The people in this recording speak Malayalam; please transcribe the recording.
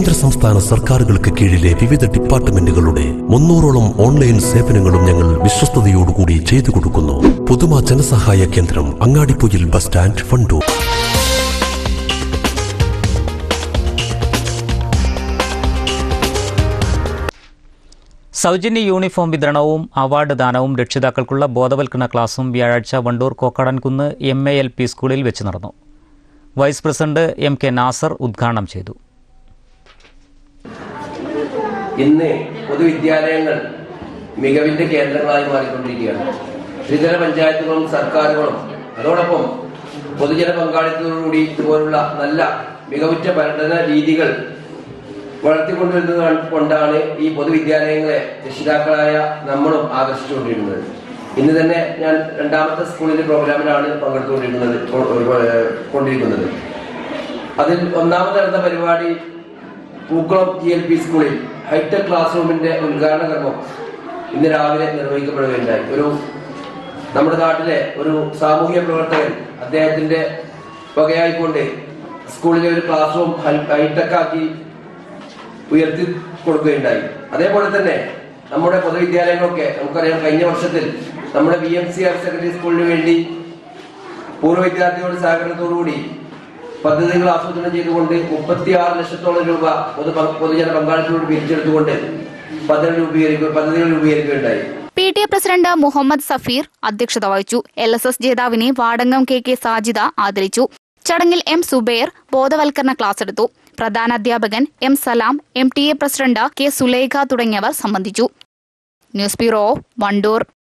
കേന്ദ്ര സംസ്ഥാന സർക്കാരുകൾക്ക് കീഴിലെ വിവിധ ഡിപ്പാർട്ട്മെന്റുകളുടെ മുന്നൂറോളം ഓൺലൈൻ സേവനങ്ങളും ഞങ്ങൾ വിശ്വസ്തയോടുകൂടി ചെയ്തു കൊടുക്കുന്നു പുതുമ ജനസഹായ കേന്ദ്രം അങ്ങാടിപ്പൊയിൽ ബസ് സ്റ്റാൻഡ് വണ്ടൂർ സൗജന്യ യൂണിഫോം വിതരണവും അവാർഡ് ദാനവും രക്ഷിതാക്കൾക്കുള്ള ബോധവൽക്കരണ ക്ലാസും വ്യാഴാഴ്ച Wandoor Kokkadankunnu M A L P സ്കൂളിൽ വെച്ച് നടന്നു vice president M K Nasar ഉദ്ഘാടനം ചെയ്തു ഇന്ന് പൊതുവിദ്യാലയങ്ങൾ മികവിന്റെ കേന്ദ്രങ്ങളായി മാറിക്കൊണ്ടിരിക്കുകയാണ് ത്രിതല പഞ്ചായത്തുകളും സർക്കാരുകളും അതോടൊപ്പം പൊതുജന പങ്കാളിത്തത്തോടുകൂടി ഇതുപോലുള്ള നല്ല മികവുറ്റ പഠന രീതികൾ വളർത്തിക്കൊണ്ടുവരുന്നത് കൊണ്ടാണ് ഈ പൊതുവിദ്യാലയങ്ങളെ രക്ഷിതാക്കളായ നമ്മളും ആകർഷിച്ചുകൊണ്ടിരിക്കുന്നത് ഇന്ന് തന്നെ ഞാൻ രണ്ടാമത്തെ സ്കൂളിലെ പ്രോഗ്രാമിലാണ് പങ്കെടുത്തുകൊണ്ടിരിക്കുന്നത് കൊ- കൊണ്ടിരിക്കുന്നത് അതിൽ ഒന്നാമത് നടന്ന പരിപാടി പൂക്കുളം ജി എൽ പി സ്കൂളിൽ ഹൈടെക് ക്ലാസ് റൂമിന്റെ ഉദ്ഘാടന കർമ്മം ഇന്ന് രാവിലെ നിർവഹിക്കപ്പെടുകയുണ്ടായി ഒരു നമ്മുടെ നാട്ടിലെ ഒരു സാമൂഹ്യ പ്രവർത്തകൻ അദ്ദേഹത്തിന്റെ വകയായിക്കൊണ്ട് സ്കൂളിലെ ഒരു ക്ലാസ് റൂം ഹൈടെക് ആക്കി ഉയർത്തി കൊടുക്കുകയുണ്ടായി അതേപോലെ തന്നെ നമ്മുടെ പൊതുവിദ്യാലയങ്ങളൊക്കെ നമുക്കറിയാം കഴിഞ്ഞ വർഷത്തിൽ നമ്മുടെ B M C higher secondary സ്കൂളിന് വേണ്ടി പൂർവ്വ വിദ്യാർത്ഥികളുടെ സഹകരണത്തോടുകൂടി പദ്ധതികൾ ആസൂത്രണം ചെയ്തുകൊണ്ട് മുപ്പത്തി ആറ് ലക്ഷത്തോളം രൂപ പൊതു പൊതുജന പങ്കാളിത്തത്തോട് പിരിച്ചെടുത്തുകൊണ്ട് പദ്ധതി രൂപീകരിക്കുക പദ്ധതികൾ രൂപീകരിക്കുകയുണ്ടായി P T A president Muhammad Safeer അധ്യക്ഷത വഹിച്ചു എൽ എസ് എസ് ജേതാവിനെ വാടങ്കം കെ കെ സാജിദ ആദരിച്ചു ചടങ്ങിൽ എം സുബൈർ ബോധവൽക്കരണ ക്ലാസ് എടുത്തു പ്രധാന അധ്യാപകൻ M Salam M T A president K Sulekha തുടങ്ങിയവർ സംബന്ധിച്ചു ന്യൂസ് ബ്യൂറോ വണ്ടൂർ